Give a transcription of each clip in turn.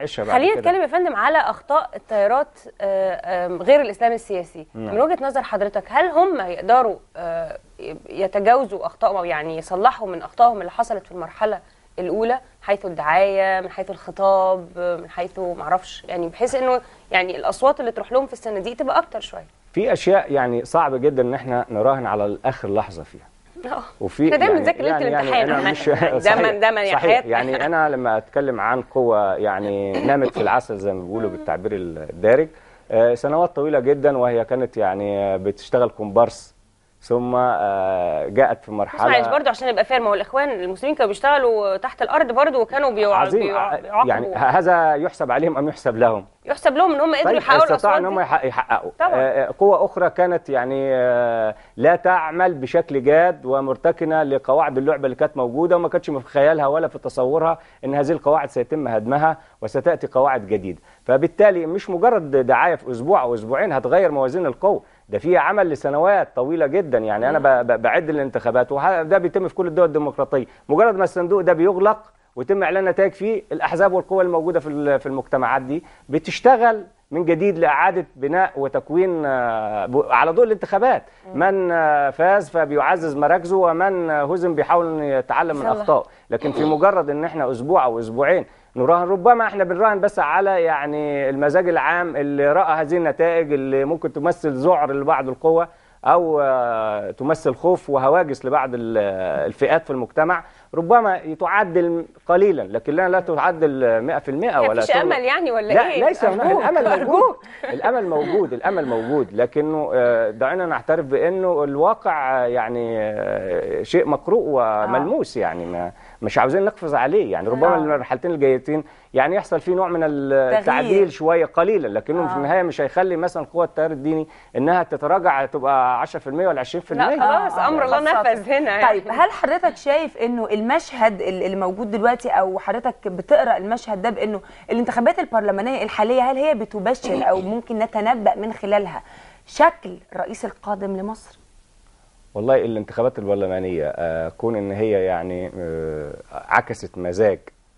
عيشها بعد خلينا كده. نتكلم يا فندم على اخطاء التيارات آه، آم، غير الاسلام السياسي نعم. من وجهه نظر حضرتك هل هم يقدروا آه، يتجاوزوا اخطائهم او يعني يصلحوا من اخطائهم اللي حصلت في المرحله الاولى حيث الدعايه من حيث الخطاب آه، من حيث معرفش يعني بحيث انه يعني الاصوات اللي تروح لهم في الصناديق تبقى اكتر شويه في اشياء يعني صعب جدا ان احنا نراهن على اخر لحظه فيها آه. وفي احنا دايما بنذاكر ليله الامتحان أنا عامة. مش يعني صحيح دايما دايما يا صحيح حياتنا يعني انا لما اتكلم عن قوه يعني نامت في العسل زي ما بيقولوا بالتعبير الدارج آه، سنوات طويله جدا وهي كانت يعني آه، بتشتغل كومبارس ثم آه، جاءت في معلش مرحله برضه عشان نبقى فاهم ما هو الاخوان المسلمين كانوا بيشتغلوا تحت الارض برضه وكانوا بيوع... عظيم بيوع... ع- بيعاقبوا يعني هذا يحسب عليهم ام يحسب لهم يحسب لهم ان هم قدروا طيب يحققوا استطاعوا الاصوات ان هم دي يحقق- يحققوا طبعاً. آه، قوة أخرى كانت يعني آه، لا تعمل بشكل جاد ومرتكنة لقواعد اللعبة اللي كانت موجودة وما كانتش في خيالها ولا في تصورها أن هذه القواعد سيتم هدمها وستأتي قواعد جديدة فبالتالي مش مجرد دعاية في أسبوع أو أسبوعين هتغير موازين القوة ده في عمل لسنوات طويلة جدا يعني أنا ب- ب- بعد الانتخابات وده بيتم في كل الدول الديمقراطية مجرد ما الصندوق ده بيغلق ويتم اعلان نتائج فيه الاحزاب والقوى الموجوده في ال- في المجتمعات دي بتشتغل من جديد لاعاده بناء وتكوين آه، ب- على ضوء الانتخابات من آه، فاز فبيعزز مراكزه ومن آه، هزم بيحاول إنه يتعلم من يصلح. اخطائه لكن في مجرد ان احنا اسبوع او اسبوعين نراهن ربما احنا بنراهن بس على يعني المزاج العام اللي راى هذه النتائج اللي ممكن تمثل ذعر لبعض القوى او آه، تمثل خوف وهواجس لبعض ال- الفئات في المجتمع ربما تعدل قليلا لكن لا لا تعدل 100% ولا مفيش تغلق. امل يعني ولا لا ايه ليس هناك أرجوك، الامل موجود أرجوك. الامل موجود الامل موجود لكنه آه، دعينا نعترف بانه الواقع آه، يعني آه، شيء مقروء وملموس يعني ما مش عاوزين نقفز عليه يعني ربما آه. المرحلتين الجايتين يعني يحصل فيه نوع من التعديل شويه قليلا لكنه في آه. النهايه مش هيخلي مثلا قوى التيار الديني انها تتراجع تبقى 10% ولا 20% لا خلاص آه، امر الله خاصة. نفذ هنا يعني. طيب هل حضرتك شايف انه المشهد ال- اللي موجود دلوقتي او حضرتك بتقرا المشهد ده بانه الانتخابات البرلمانيه الحاليه هل هي بتبشر او ممكن نتنبأ من خلالها شكل الرئيس القادم لمصر؟ والله الانتخابات البرلمانية آه، كون ان هي يعني آه، عكست مزاج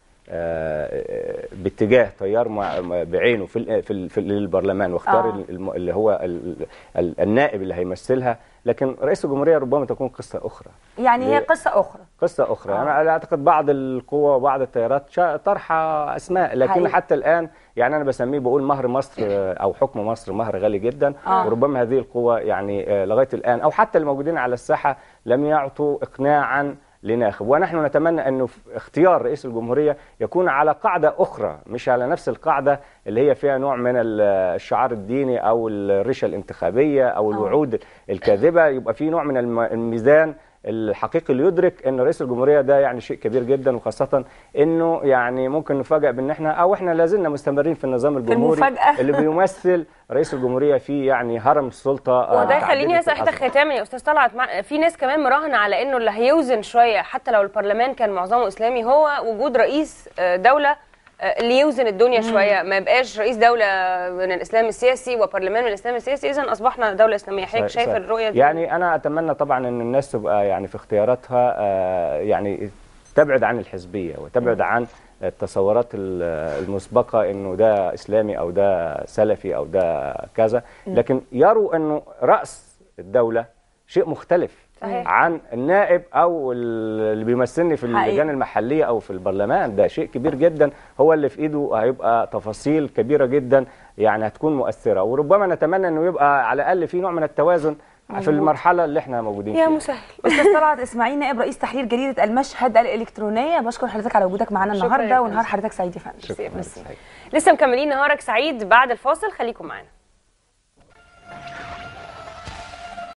آه، آه، باتجاه تيار مع- م- بعينه في ال- في ال- في البرلمان واختار آه. الم- اللي هو ال- ال- النائب اللي هيمثلها لكن رئيس الجمهورية ربما تكون قصة أخرى يعني هي ليه؟ قصه اخرى قصة أخرى آه. أنا أعتقد بعض القوى وبعض التيارات شا- طرحة أسماء لكن حقيقي. حتى الآن يعني أنا بسميه بقول مهر مصر آه، أو حكم مصر مهر غالي جدا آه. وربما هذه القوى يعني آه، لغاية الآن أو حتى الموجودين على الساحة لم يعطوا إقناعا لناخب ونحن نتمنى أنه في اختيار رئيس الجمهورية يكون على قاعدة أخرى مش على نفس القاعدة اللي هي فيها نوع من ال- الشعار الديني أو الرشا الانتخابية أو الوعود الكاذبة يبقى في نوع من الم- الميزان الحقيقي اللي يدرك ان رئيس الجمهوريه ده يعني شيء كبير جدا وخاصه انه يعني ممكن نفاجئ بان احنا او احنا لازلنا مستمرين في النظام الجمهوري المفاجأة. اللي بيمثل رئيس الجمهوريه في يعني هرم السلطه آه، وده متعددة يخليني اسال حضرتك الأطراف. ختاما يا استاذ طلعت مع- في ناس كمان مراهنه على انه اللي هيوزن شويه حتى لو البرلمان كان معظمه اسلامي هو وجود رئيس آه، دوله آه، اللي يوزن الدنيا شويه ما يبقاش رئيس دوله من الاسلام السياسي وبرلمان من الاسلام السياسي اذا اصبحنا دوله اسلاميه حضرتك صحيح- شايف صحيح. الرؤيه دي يعني انا اتمنى طبعا ان الناس تبقى يعني في اختياراتها آه، يعني تبعد عن الحزبيه وتبعد عن التصورات ال- المسبقه انه ده اسلامي او ده سلفي او ده كذا لكن يروا انه راس الدوله شيء مختلف صحيح. عن النائب او اللي بيمثلني في حقيقي. اللجان المحليه او في البرلمان ده شيء كبير جدا هو اللي في ايده هيبقى تفاصيل كبيره جدا يعني هتكون مؤثره وربما نتمنى انه يبقى على الاقل في نوع من التوازن في المرحله اللي احنا موجودين يا فيها مسهل استاذ طلعت اسماعيل نائب رئيس تحرير جريده المشهد الالكترونيه بشكر حضرتك على وجودك معانا شكراً يا النهارده فندم. ونهار حضرتك سعيد يا فندم شكرا لسه مكملين نهارك سعيد بعد الفاصل خليكم معانا